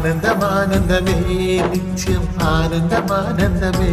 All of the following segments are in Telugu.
ఆనందమానందమే నిత్యం ఆనందమానందమే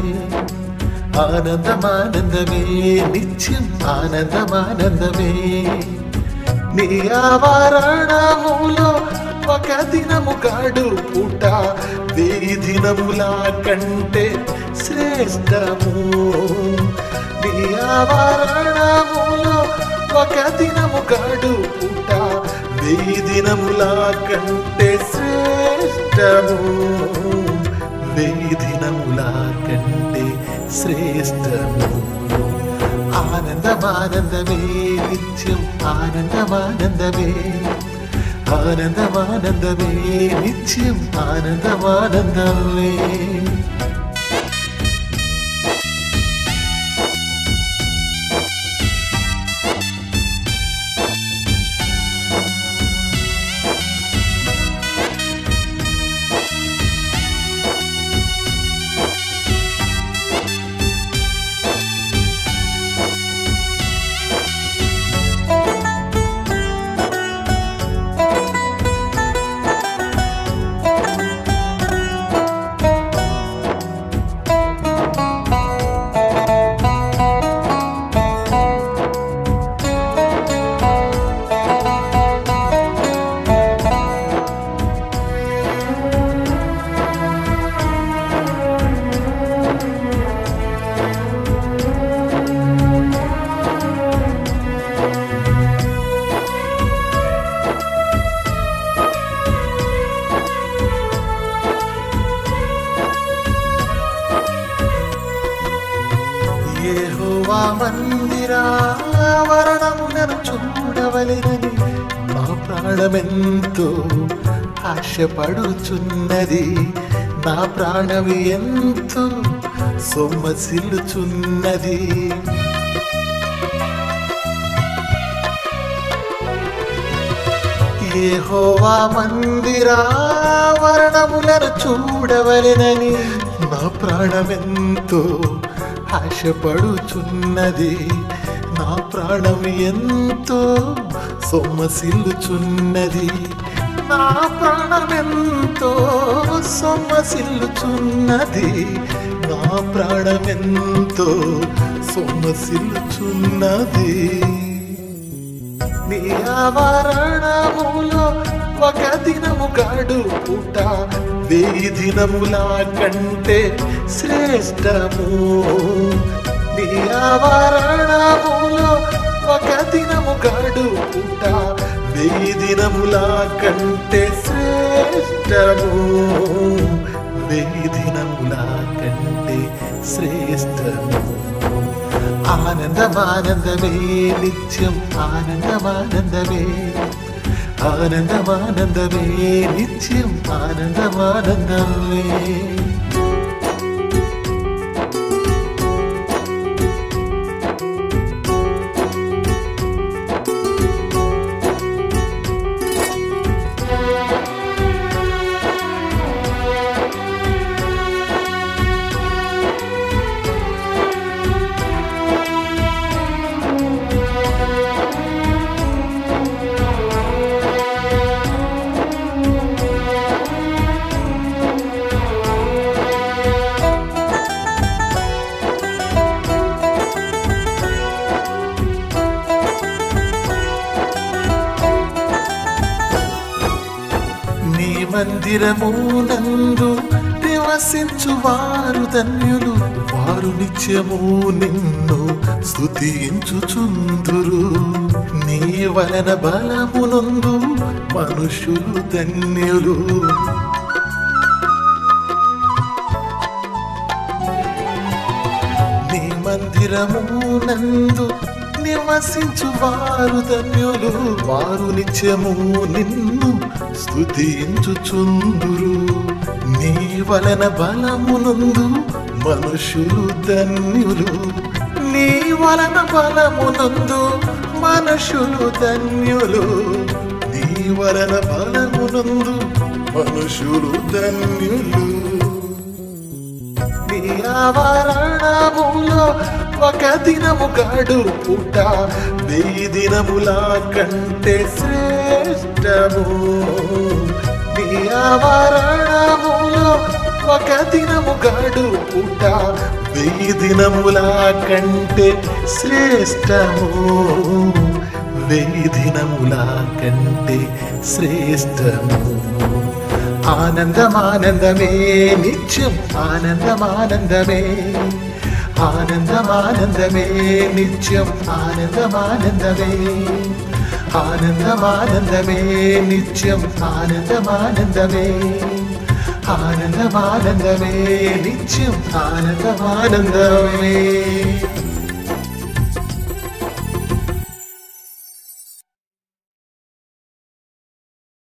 ఆనందమానందమే నిత్యం ఆనందమానందమే నీ ఆవరణములో ఒక దినము కాడు పూట వెయ్యి దినముల కంటే శ్రేష్టము నీ ఆవరణములో ఒక దినము కాడు పూట వెయ్యి దినముల కంటే శ్రేష్టము వెయ్యి దినముల కంటే శ్రేష్టము ఆనందమానందమే నిత్యం ఆనందమానందమే ఆనందమానందమే నిత్యం ఆనందమానందమే యెహోవా మందిరావరణములను చూడవలెనని నా ప్రాణమెంతో ఆశపడుచున్నది నా ప్రాణము ఎంతో సొమ్మసిల్లుచున్నది యెహోవా మందిరావరణములను చూడవలెనని నా ప్రాణమెంతో ఆశపడుచున్నది నా ప్రాణం ఎంతో సొమ్మసిల్లుచున్నది నా ప్రాణమెంతో సొమ్మసిల్లుచున్నది నా ప్రాణమెంతో సొమ్మసిల్లుచున్నది నీ ఆవరణములో ఒక దినము కాడు పూట వెయ్యి దినముల కంటే శ్రేష్టము నీ ఆవరణములో ఒక దినము కాడు పూట వెయ్యి దినముల కంటే శ్రేష్టము వెయ్యి దినముల కంటే శ్రేష్టము ఆనందమానందమే నిత్యం ఆనందమానందమే ఆనందమానందమే నిత్యం ఆనందమానందమే నీ మందిరము నందు నివసించు వారు ధన్యులు వారు నిత్యము నిన్ను స్తుతించుచుందురు నీ వలన బలమునందు మనుషులు ధన్యులు నీ మందిరము నందు నివసించు వారు ధన్యులు వారు నిత్యము నిన్ను స్తుతించుచుందురు నీ వలన బలమునందు మనుషులు ధన్యులు నీ వలన బలమునందు మనుషులు ధన్యులు నీ వలన బలమునందు మనుషులు ధన్యులు నీ ఆవరణములో ఒక దినము గడు పూట వెయ్యి దినముల కంటే శ్రేష్టము నీ ఆవరణములో ఒక దినము గడు పుట్ట వెయ్యి దినముల కంటే శ్రేష్టము వెయ్యి దినముల కంటే శ్రేష్టము ఆనందమానందమే నిత్యం ఆనందమానందమే ఆనందమానందమే నిత్యం ఆనందమానందమే ఆనందమానందమే నిత్యం ఆనందమానందమే ఆనందమానందమే నిత్యం ఆనందమానందమే